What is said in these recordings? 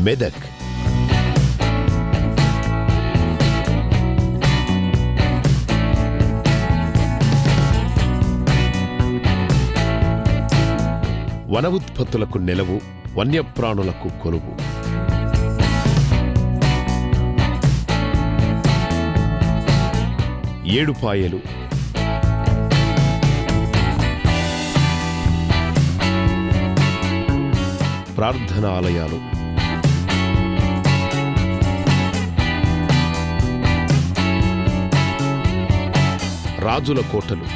మెదక్ వన ఉత్పత్తులకు నెలవు వన్యప్రాణులకు కొలువు ఏడుపాయలు ప్రార్థనాలయాలు రాజుల కోటలు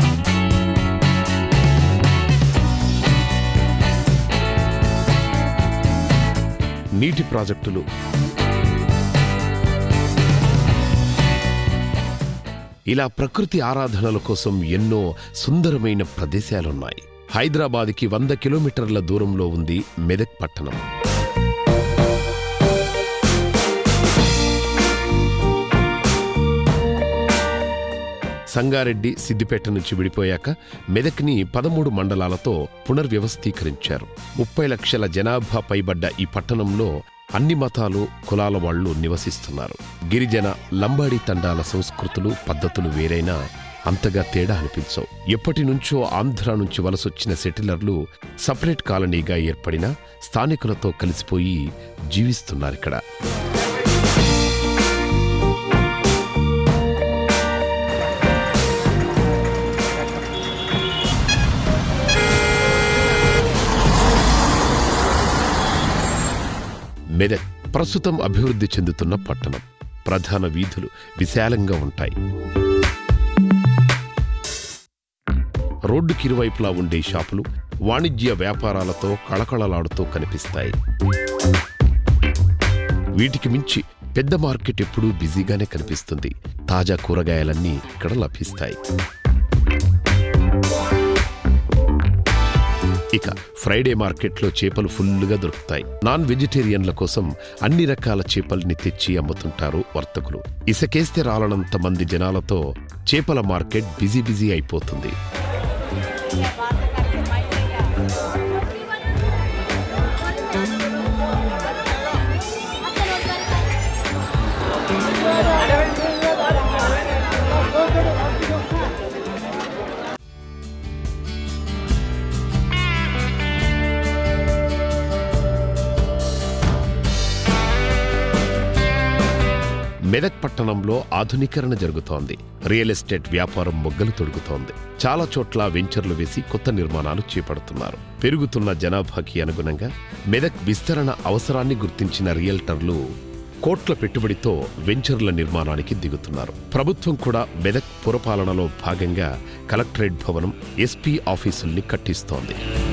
నీటి ప్రాజెక్టులు ఇలా ప్రకృతి ఆరాధనల కోసం ఎన్నో సుందరమైన ప్రదేశాలున్నాయి హైదరాబాద్కి వంద కిలోమీటర్ల దూరంలో ఉంది మెదక్ పట్టణం సంగారెడ్డి సిద్దిపేట నుంచి విడిపోయాక మెదక్ని పదమూడు మండలాలతో పునర్వ్యవస్థీకరించారు ముప్పై లక్షల జనాభా పైబడ్డ ఈ పట్టణంలో అన్ని మతాలు కులాల వాళ్ళు నివసిస్తున్నారు గిరిజన లంబాడీ తండాల సంస్కృతులు పద్ధతులు వేరైనా అంతగా తేడా అనిపించవు ఎప్పటి నుంచో ఆంధ్ర నుంచి వలసొచ్చిన సెటిలర్లు సపరేట్ కాలనీగా ఏర్పడిన స్థానికులతో కలిసిపోయి జీవిస్తున్నారిక్కడ మెదక్ ప్రస్తుతం అభివృద్ధి చెందుతున్న పట్టణం ప్రధాన వీధులు విశాలంగా ఉంటాయి రోడ్డుకి ఇరువైపులా ఉండే షాపులు వాణిజ్య వ్యాపారాలతో కళకళలాడుతూ కనిపిస్తాయి వీటికి మించి పెద్ద మార్కెట్ ఎప్పుడూ బిజీగానే కనిపిస్తుంది తాజా కూరగాయలన్నీ ఇక్కడ లభిస్తాయి ఇక ఫ్రైడే మార్కెట్లో చేపలు ఫుల్లుగా దొరుకుతాయి నాన్ వెజిటేరియన్ల కోసం అన్ని రకాల చేపల్ని తెచ్చి అమ్ముతుంటారు వర్తకులు ఇసకేస్తే రాలనంత మంది జనాలతో చేపల మార్కెట్ బిజీ బిజీ అయిపోతుంది మెదక్ పట్టణంలో ఆధునీకరణ జరుగుతోంది రియల్ ఎస్టేట్ వ్యాపారం మొగ్గలు తొడుగుతోంది చాలా చోట్ల వెంచర్లు వేసి కొత్త నిర్మాణాలు చేపడుతున్నారు పెరుగుతున్న జనాభాకి అనుగుణంగా మెదక్ విస్తరణ అవసరాన్ని గుర్తించిన రియల్టర్లు కోట్ల పెట్టుబడితో వెంచర్ల నిర్మాణానికి దిగుతున్నారు ప్రభుత్వం కూడా మెదక్ పురపాలనలో భాగంగా కలెక్టరేట్ భవనం ఎస్పీ ఆఫీసుల్ని కట్టిస్తోంది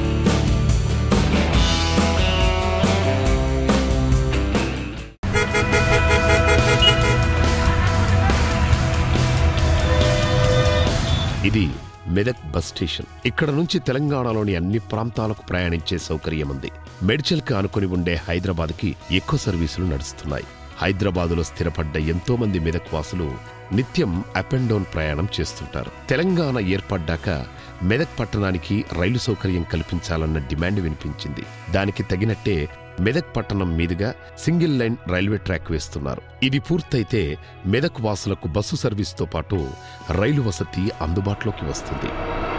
ఇది మెదక్ బస్ స్టేషన్ ఇక్కడ నుంచి తెలంగాణలోని అన్ని ప్రాంతాలకు ప్రయాణించే సౌకర్యం ఉంది మెడ్చల్కి ఆనుకుని ఉండే హైదరాబాద్కి ఎక్కువ సర్వీసులు నడుస్తున్నాయి హైదరాబాదులో స్థిరపడ్డ ఎంతో మంది మెదక్ వాసులు నిత్యం అప్ అండ్ డౌన్ ప్రయాణం చేస్తుంటారు తెలంగాణ ఏర్పడ్డాక మెదక్ పట్టణానికి రైలు సౌకర్యం కల్పించాలన్న డిమాండ్ వినిపించింది దానికి తగినట్టే మెదక్ పట్టణం మీదుగా సింగిల్ లైన్ రైల్వే ట్రాక్ వేస్తున్నారు ఇది పూర్తయితే మెదక్ వాసులకు బస్సు సర్వీస్తో పాటు రైలు వసతి అందుబాటులోకి వస్తుంది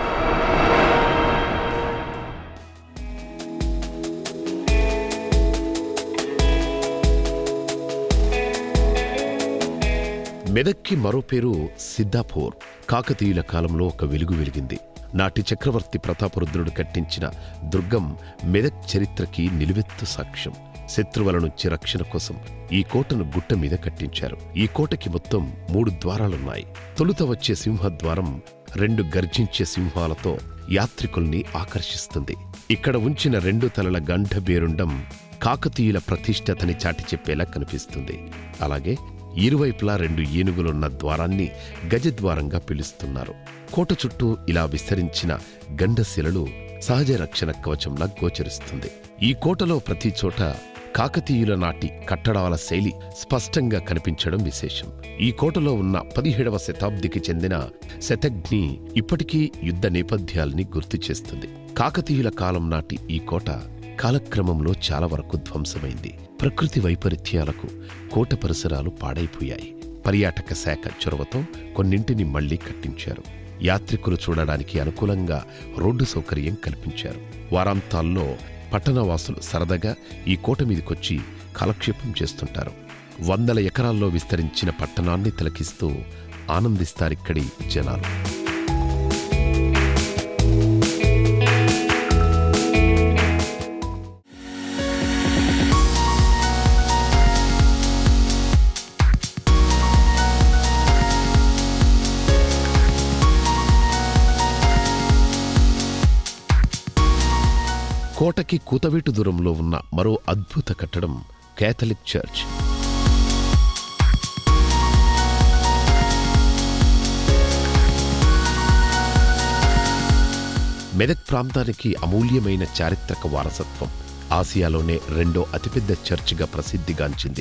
మెదక్కి మరో పేరు సిద్ధాపూర్ కాకతీయుల కాలంలో ఒక వెలుగు వెలిగింది నాటి చక్రవర్తి ప్రతాపరుద్రుడు కట్టించిన దుర్గం మెదక్ చరిత్రకి నిలువెత్తు సాక్ష్యం శత్రువుల నుంచి రక్షణ కోసం ఈ కోటను గుట్ట మీద కట్టించారు ఈ కోటకి మొత్తం మూడు ద్వారాలున్నాయి తొలుత వచ్చే సింహద్వారం రెండు గర్జించే సింహాలతో యాత్రికుల్ని ఆకర్షిస్తుంది ఇక్కడ ఉంచిన రెండు తలల గంఢబేరుండం కాకతీయుల ప్రతిష్టతని చాటి చెప్పేలా కనిపిస్తుంది అలాగే ఇరువైపులా రెండు ఏనుగులున్న ద్వారాన్ని గజద్వారంగా పిలుస్తున్నారు కోట చుట్టూ ఇలా విస్తరించిన గండశిలలు సహజ రక్షణ కవచంలా గోచరిస్తుంది ఈ కోటలో ప్రతి చోట కాకతీయుల నాటి కట్టడాల శైలి స్పష్టంగా కనిపించడం విశేషం ఈ కోటలో ఉన్న పదిహేడవ శతాబ్దికి చెందిన శతఘ్ని ఇప్పటికీ యుద్ధ నేపథ్యాల్ని గుర్తు చేస్తుంది కాకతీయుల కాలం నాటి ఈ కోట కాలక్రమంలో చాలా వరకు ధ్వంసమైంది ప్రకృతి వైపరీత్యాలకు కోట పరిసరాలు పాడైపోయాయి పర్యాటక శాఖ చొరవతో కొన్నింటిని మళ్లీ కట్టించారు యాత్రికులు చూడడానికి అనుకూలంగా రోడ్డు సౌకర్యం కల్పించారు వారాంతాల్లో పట్టణవాసులు సరదాగా ఈ కోట మీదకొచ్చి కాలక్షేపం చేస్తుంటారు వందల ఎకరాల్లో విస్తరించిన పట్టణాన్ని తిలకిస్తూ ఆనందిస్తారిక్కడి జనాలు కోటకి కూతవేటు దూరంలో ఉన్న మరో అద్భుత కట్టడం కేథలిక్ చర్చ్ మెదక్ ప్రాంతానికి అమూల్యమైన చారిత్రక వారసత్వం ఆసియాలోనే రెండో అతిపెద్ద చర్చిగా ప్రసిద్ధిగాంచింది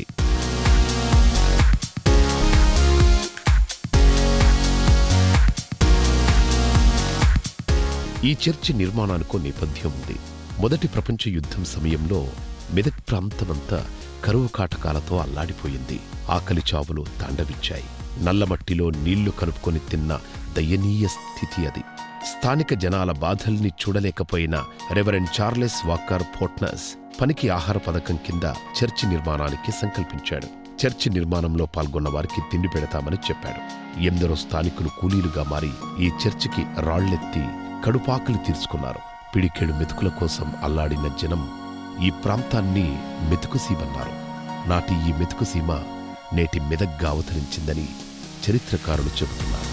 ఈ చర్చి నిర్మాణానికి నేపథ్యం ఉంది మొదటి ప్రపంచ యుద్ధం సమయంలో మెదక్ ప్రాంతమంతా కరువు కాటకాలతో అల్లాడిపోయింది ఆకలి చావులు తాండవించాయి నల్లమట్టిలో నీళ్లు కలుపుకొని తిన్న దయనీయ స్థితి అది స్థానిక జనాల బాధల్ని చూడలేకపోయిన రెవరెండ్ చార్లెస్ వాకర్ పోట్నస్ పనికి ఆహార పథకం కింద చర్చి నిర్మాణానికి సంకల్పించాడు చర్చి నిర్మాణంలో పాల్గొన్న వారికి తిండి పెడతామని చెప్పాడు ఎందరో స్థానికులు కూలీలుగా మారి ఈ చర్చికి రాళ్లెత్తి కడుపాకలి తీర్చుకున్నారు పిడికెడు మెతుకుల కోసం అల్లాడిన జనం ఈ ప్రాంతాన్ని మెతుకుసీమన్నారు నాటి ఈ మెతుకుసీమ నేటి మెదగ్గా అవతరించిందని చరిత్రకారులు చెబుతున్నారు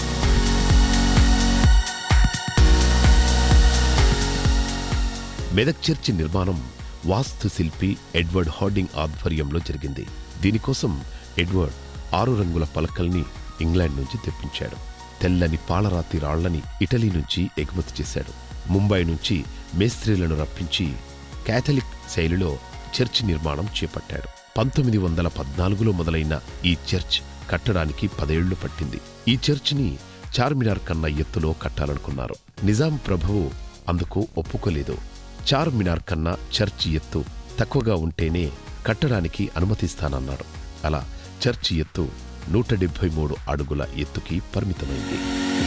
మెదక్ చర్చి నిర్మాణం వాస్తు శిల్పి ఎడ్వర్డ్ హార్డింగ్ ఆధ్వర్యంలో జరిగింది దీనికోసం ఎడ్వర్డ్ ఆరు రంగుల పలకల్ని ఇంగ్లాండ్ నుంచి తెప్పించాడు తెల్లని పాలరాతి రాళ్లని ఇటలీ నుంచి ఎగుమతి చేశాడు ముంబై నుంచి మేస్త్రీలను రప్పించి కేథలిక్ శైలిలో చర్చ్ నిర్మాణం చేపట్టాడు పంతొమ్మిది వందల పద్నాలుగులో మొదలైన ఈ చర్చ్ కట్టడానికి పదేళ్లు పట్టింది ఈ చర్చిని చార్మినార్ కన్నా ఎత్తులో కట్టాలనుకున్నారు నిజాం ప్రభువు అందుకు ఒప్పుకోలేదు చార్మినార్ కన్నా చర్చి ఎత్తు తక్కువగా ఉంటేనే కట్టడానికి అనుమతిస్తానన్నాడు అలా చర్చి ఎత్తు నూట డెబ్బై మూడు అడుగుల ఎత్తుకి పరిమితమైంది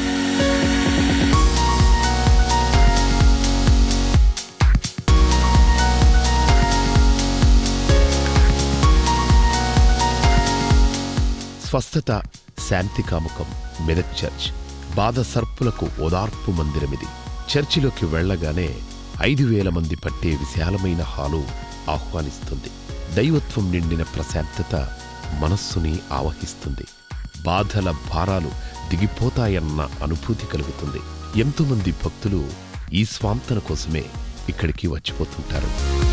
స్వస్థత శాంతి కాముకం మెదక్ చర్చ్ బాధ సర్పులకు ఓదార్పు మందిరమిది చర్చిలోకి వెళ్ళగానే ఐదు వేల మంది పట్టే విశాలమైన హాలు ఆహ్వానిస్తుంది దైవత్వం నిండిన ప్రశాంతత మనస్సుని ఆవహిస్తుంది బాధల భారాలు దిగిపోతాయన్న అనుభూతి కలుగుతుంది ఎంతోమంది భక్తులు ఈ స్వాంతన కోసమే ఇక్కడికి వచ్చిపోతుంటారు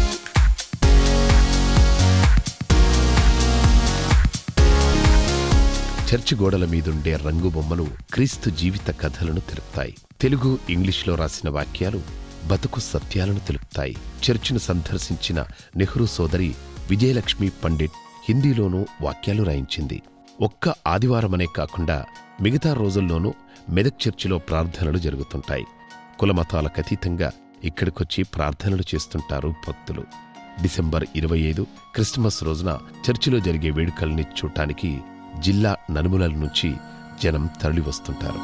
చర్చి గోడల మీదుండే రంగు బొమ్మలు క్రీస్తు జీవిత కథలను తెలుపుతాయి తెలుగు ఇంగ్లీష్లో రాసిన వాక్యాలు బతుకు సత్యాలను తెలుపుతాయి చర్చిను సందర్శించిన నెహ్రూ సోదరి విజయలక్ష్మి పండిట్ హిందీలోనూ వాక్యాలు రాయించింది ఒక్క ఆదివారమనే కాకుండా మిగతా రోజుల్లోనూ మెదక్ చర్చిలో ప్రార్థనలు జరుగుతుంటాయి కులమతాలకు అతీతంగా ఇక్కడికొచ్చి ప్రార్థనలు చేస్తుంటారు భక్తులు డిసెంబర్ ఇరవై ఐదు క్రిస్మస్ రోజున చర్చిలో జరిగే వేడుకల్ని చూడటానికి జిల్లా నలుమూలల నుంచి జనం తరలివస్తుంటారు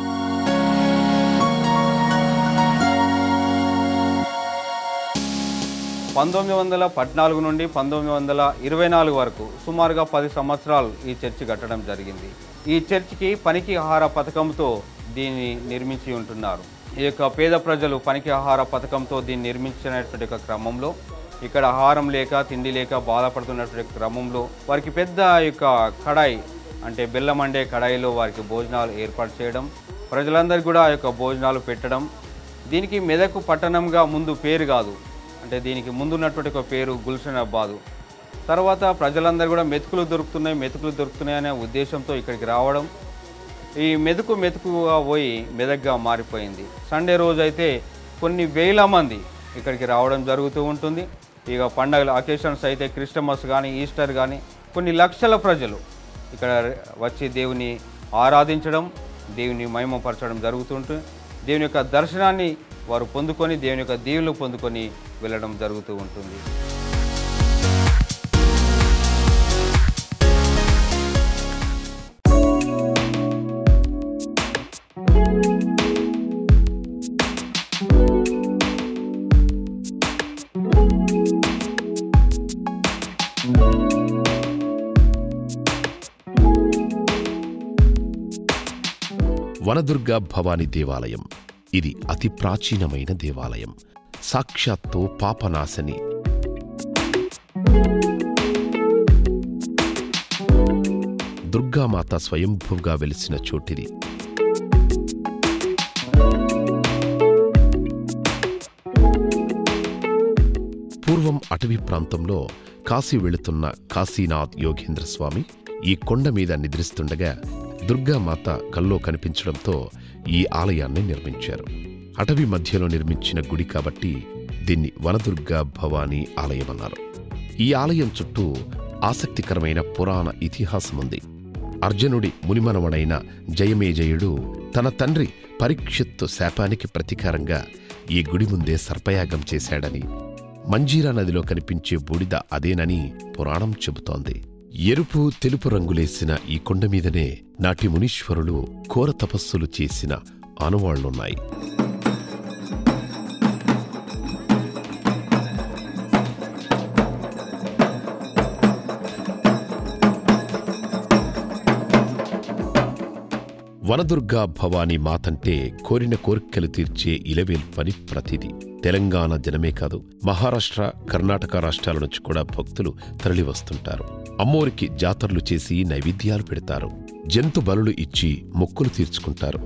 పంతొమ్మిది వందల పద్నాలుగు నుండి పంతొమ్మిది వందల ఇరవై నాలుగు వరకు సుమారుగా పది సంవత్సరాలు ఈ చర్చి కట్టడం జరిగింది ఈ చర్చికి పనికి ఆహార పథకంతో దీన్ని నిర్మించి ఉంటున్నారు ఈ యొక్క పేద ప్రజలు పనికి ఆహార పథకంతో దీన్ని నిర్మించినటువంటి ఒక క్రమంలో ఇక్కడ ఆహారం లేక తిండి లేక బాధపడుతున్నటువంటి క్రమంలో వారికి పెద్ద యొక్క కడాయి అంటే బెల్లం అండే కడాయిలో వారికి భోజనాలు ఏర్పాటు చేయడం ప్రజలందరికీ కూడా ఆ యొక్క భోజనాలు పెట్టడం దీనికి మెదకు పట్టణంగా ముందు పేరు కాదు అంటే దీనికి ముందున్నటువంటి ఒక పేరు గుల్షన్ అబ్బాదు తర్వాత ప్రజలందరూ కూడా మెతుకులు దొరుకుతున్నాయి మెతుకులు దొరుకుతున్నాయి అనే ఉద్దేశంతో ఇక్కడికి రావడం ఈ మెతుకు మెతుకుగా పోయి మెదక్గా మారిపోయింది సండే రోజు అయితే కొన్ని వేల మంది ఇక్కడికి రావడం జరుగుతూ ఉంటుంది ఇక పండగల అకేషన్స్ అయితే క్రిస్టమస్ కానీ ఈస్టర్ కానీ కొన్ని లక్షల ప్రజలు ఇక్కడ వచ్చి దేవుని ఆరాధించడం దేవుని మహిమపరచడం జరుగుతుంటుంది దేవుని యొక్క దర్శనాన్ని వారు పొందుకొని దేవుని యొక్క దీవులు పొందుకొని వెళ్ళడం జరుగుతూ ఉంటుంది వనదుర్గ భవాని దేవాలయం ఇది అతి ప్రాచీనమైన దేవాలయం సాక్షాత్తు పాపనాశని దుర్గామాత స్వయంభువుగా వెలిసిన చోటిది పూర్వం అటవీ ప్రాంతంలో కాశీ వెళుతున్న కాశీనాథ్ యోగేంద్ర స్వామి ఈ కొండ మీద నిద్రిస్తుండగా దుర్గామాత కల్లో కనిపించడంతో ఈ ఆలయాన్ని నిర్మించారు అటవీ మధ్యలో నిర్మించిన గుడి కాబట్టి దీన్ని వనదుర్గా భవానీ ఆలయమన్నారు ఈ ఆలయం చుట్టూ ఆసక్తికరమైన పురాణ ఇతిహాసముంది అర్జునుడి మునిమనవడైన జయమేజయుడు తన తండ్రి పరీక్షిత్తు శాపానికి ప్రతీకారంగా ఈ గుడి ముందే సర్పయాగం చేశాడని మంజీరా నదిలో కనిపించే బూడిద అదేనని పురాణం చెబుతోంది ఎరుపు తెలుపు రంగులేసిన ఈ కొండ మీదనే నాటి మునీశ్వరులు ఘోర తపస్సులు చేసిన ఆనవాళ్లున్నాయి వనదుర్గా భవానీ మాతంటే కోరిన కోరికలు తీర్చే ఇలవేల్పని ప్రతిది తెలంగాణ జనమే కాదు మహారాష్ట్ర కర్ణాటక రాష్ట్రాల నుంచి కూడా భక్తులు తరలివస్తుంటారు అమ్మోరికి జాతరలు చేసి నైవేద్యాలు పెడతారు జంతు బలులు ఇచ్చి మొక్కులు తీర్చుకుంటారు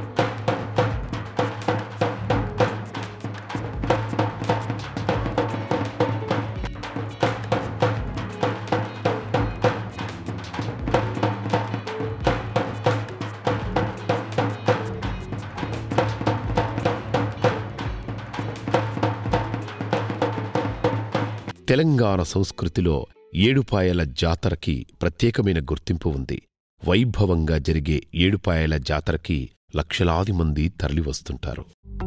తెలంగాణ సంస్కృతిలో ఏడుపాయల జాతరకి ప్రత్యేకమైన గుర్తింపు ఉంది వైభవంగా జరిగే ఏడుపాయల జాతరకి లక్షలాది మంది తరలివస్తుంటారు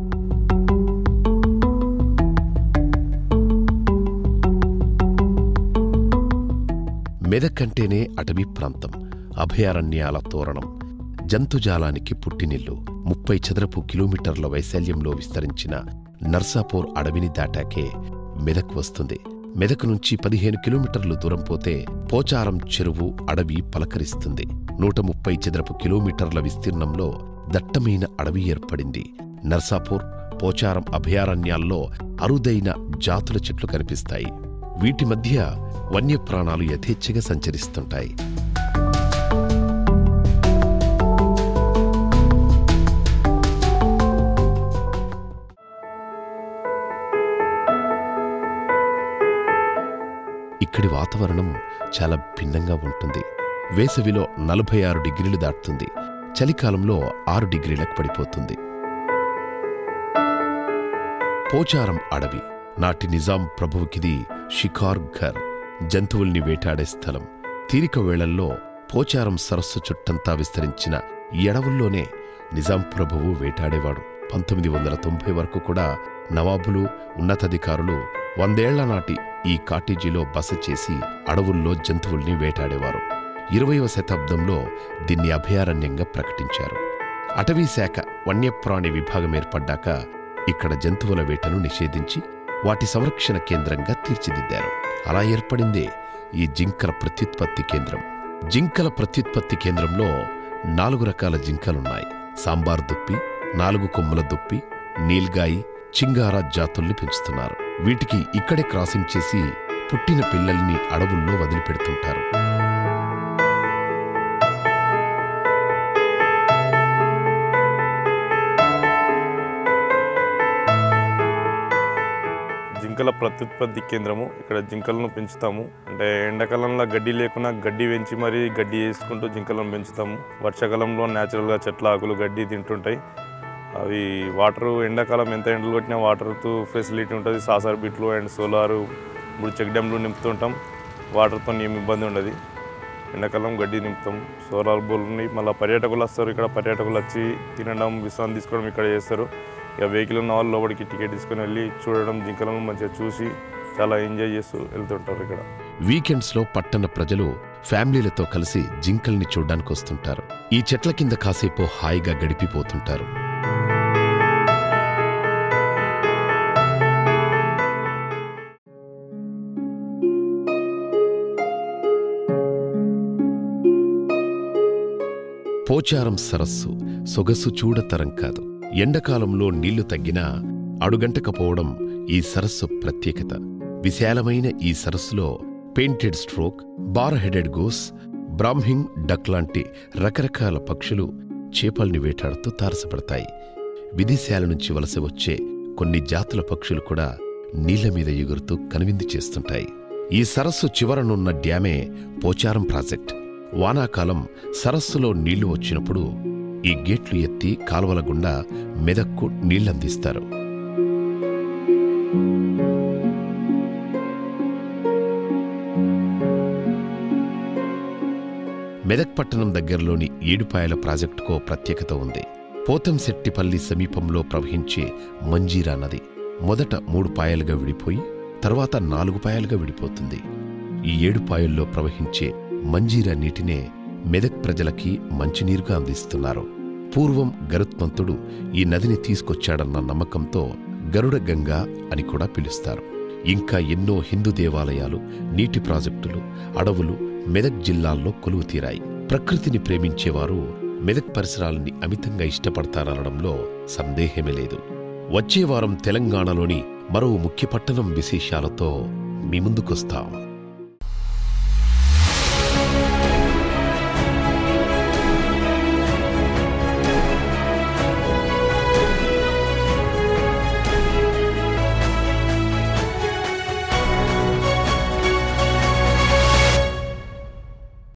మెదకంటేనే అటవీ ప్రాంతం అభయారణ్యాల తోరణం జంతుజాలానికి పుట్టినిల్లు ముప్పై చదరపు కిలోమీటర్ల వైశాల్యంలో విస్తరించిన నర్సాపూర్ అడవిని దాటాకే మెదక్ వస్తుంది మెదక్ నుంచి పదిహేను కిలోమీటర్లు దూరం పోతే పోచారం చెరువు అడవి పలకరిస్తుంది నూట ముప్పై చదరపు కిలోమీటర్ల విస్తీర్ణంలో దట్టమైన అడవి ఏర్పడింది నర్సాపూర్ పోచారం అభయారణ్యాల్లో అరుదైన జాతుల చెట్లు కనిపిస్తాయి వీటి మధ్య వన్యప్రాణాలు యథేచ్ఛగా సంచరిస్తుంటాయి ఇక్కడి వాతావరణం చాలా భిన్నంగా ఉంటుంది వేసవిలో నలభై ఆరు డిగ్రీలు దాటుతుంది చలికాలంలో ఆరు డిగ్రీలకు పడిపోతుంది పోచారం అడవి నాటి నిజాం ప్రభువుకిది షికార్ ఘర్ జంతువుల్ని వేటాడే స్థలం తీరిక వేళల్లో పోచారం సరస్సు చుట్టంతా విస్తరించిన ఈ అడవుల్లోనే నిజాం ప్రభువు వేటాడేవాడు పంతొమ్మిది వందల తొంభై వరకు కూడా నవాబులు ఉన్నతాధికారులు వందేళ్ల నాటి ఈ కాటేజీలో బస చేసి అడవుల్లో జంతువుల్ని వేటాడేవారు ఇరవయవ శతాబ్దంలో దీన్ని అభయారణ్యంగా ప్రకటించారు అటవీ శాఖ వన్యప్రాణి విభాగం ఏర్పడ్డాక ఇక్కడ జంతువుల వేటను నిషేధించి వాటి సంరక్షణ కేంద్రంగా తీర్చిదిద్దారు అలా ఏర్పడిందే ఈ జింకల ప్రత్యుత్పత్తి కేంద్రం జింకల ప్రత్యుత్పత్తి కేంద్రంలో నాలుగు రకాల జింకలున్నాయి సాంబార్ దుప్పి నాలుగు కొమ్ముల దుప్పి నీల్గాయి చింగారా జాతుల్ని పెంచుతున్నారు వీటికి ఇక్కడే క్రాసింగ్ చేసి పుట్టిన పిల్లల్ని అడవుల్లో వదిలిపెడుతుంటారు జింకల ప్రత్యుత్పత్తి కేంద్రము ఇక్కడ జింకలను పెంచుతాము అంటే ఎండాకాలంలో గడ్డి లేకున్నా గడ్డి పెంచి మరీ గడ్డి వేసుకుంటూ జింకలను పెంచుతాము వర్షాకాలంలో న్యాచురల్గా చెట్ల ఆకులు గడ్డి తింటుంటాయి అవి వాటర్ ఎండాకాలం ఎంత ఎండలు కొట్టినా వాటర్తో ఫెసిలిటీ ఉంటుంది సాసర్ బిట్లు అండ్ సోలారు ఇప్పుడు చెక్ డ్యామ్లు నింపుతుంటాం వాటర్తో ఏమి ఇబ్బంది ఉండదు ఎండాకాలం గడ్డి నింపుతాం సోలార్ బోల్ ఉన్నాయి మళ్ళీ పర్యాటకులు వస్తారు ఇక్కడ పర్యాటకులు వచ్చి తినడం విశ్రాంతి తీసుకోవడం ఇక్కడ చేస్తారు ఇక వెహికల్ ఉన్న వాళ్ళు లోపలికి టికెట్ తీసుకొని వెళ్ళి చూడడం జింకలను మంచిగా చూసి చాలా ఎంజాయ్ చేస్తూ వెళ్తుంటారు ఇక్కడ వీకెండ్స్లో పట్టణ ప్రజలు ఫ్యామిలీలతో కలిసి జింకల్ని చూడ్డానికి వస్తుంటారు ఈ చెట్ల కింద కాసేపు హాయిగా గడిపిపోతుంటారు పోచారం సరస్సు సొగసు చూడతరం కాదు ఎండాకాలంలో నీళ్లు తగ్గినా అడుగంటకపోవడం ఈ సరస్సు ప్రత్యేకత విశాలమైన ఈ సరస్సులో painted stork bar headed goose brahminy duck లాంటి రకరకాల పక్షులు చేపల్ని వేటాడుతూ తారసపడతాయి విదేశాల నుంచి వలస వచ్చే కొన్ని జాతుల పక్షులు కూడా నీళ్ల మీద ఎగురుతూ కనువిందు చేస్తుంటాయి ఈ సరస్సు చివరనున్న డ్యామే పోచారం ప్రాజెక్ట్ వానాకాలం సరస్సులో నీళ్లు వచ్చినప్పుడు ఈ గేట్లు ఎత్తి కాలువల గుండా మెదక్కు నీళ్లందిస్తారు మెదక్ పట్టణం దగ్గరలోని ఏడుపాయల ప్రాజెక్టుకో ప్రత్యేకత ఉంది పోతంశెట్టిపల్లి సమీపంలో ప్రవహించే మంజీరా నది మొదట మూడు పాయలుగా విడిపోయి తర్వాత నాలుగు పాయలుగా విడిపోతుంది ఈ ఏడు పాయల్లో ప్రవహించే మంజీరా నీటినే మెదక్ ప్రజలకి మంచినీరుగా అందిస్తున్నారు పూర్వం గరుత్మంతుడు ఈ నదిని తీసుకొచ్చాడన్న నమ్మకంతో గరుడ గంగా అని కూడా పిలుస్తారు ఇంకా ఎన్నో హిందూ దేవాలయాలు నీటి ప్రాజెక్టులు అడవులు మెదక్ జిల్లాల్లో కొలువు తీరాయి ప్రకృతిని ప్రేమించేవారు మెదక్ పరిసరాలని అమితంగా ఇష్టపడతారనడంలో సందేహమే లేదు వచ్చే వారం తెలంగాణలోని మరో ముఖ్య పట్టణం విశేషాలతో మీ ముందుకొస్తాం